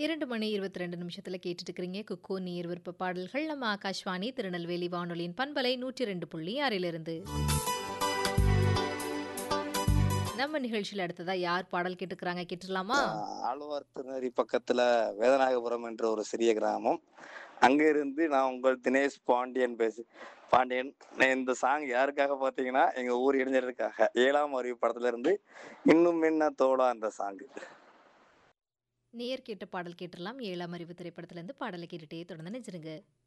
2 மணி 22 நிமிஷத்துல கேட்டுட்டு இருக்கிறீங்க குக்கு நீர் விருப்ப பாடல்கள் நம்ம ஆகாஷ்வாணி திருநெல்வேலி வானொலியின் பண்பலை 102.6 இருந்து நம்ம நிகழ்ச்சியில் அடுத்ததா யார் பாடல் கேட்டுக்கிறாங்க கேட்டுடலாமா ஆழ்வார் திருநெறி பக்கத்துல வேதநாயகபுரம் என்ற ஒரு சிறிய கிராமம் அங்க இருந்து நான் உங்கள் தினேஷ் பாண்டியன் பேசு பாண்டியன் நான் இந்த சாங் யாருக்காக பார்த்தீங்கன்னா எங்க ஊர் இளைஞருக்காக ஏழாம் அறிவு படத்துல இருந்து இன்னும் என்ன தோழா அந்த சாங் நேர் கேட்ட பாடல் கேட்டுடலாம் ஏழாம் அறிவு திரைப்படத்துல இருந்து பாடலை கேட்டுட்டே தொடர்ந்து நினைச்சிருங்க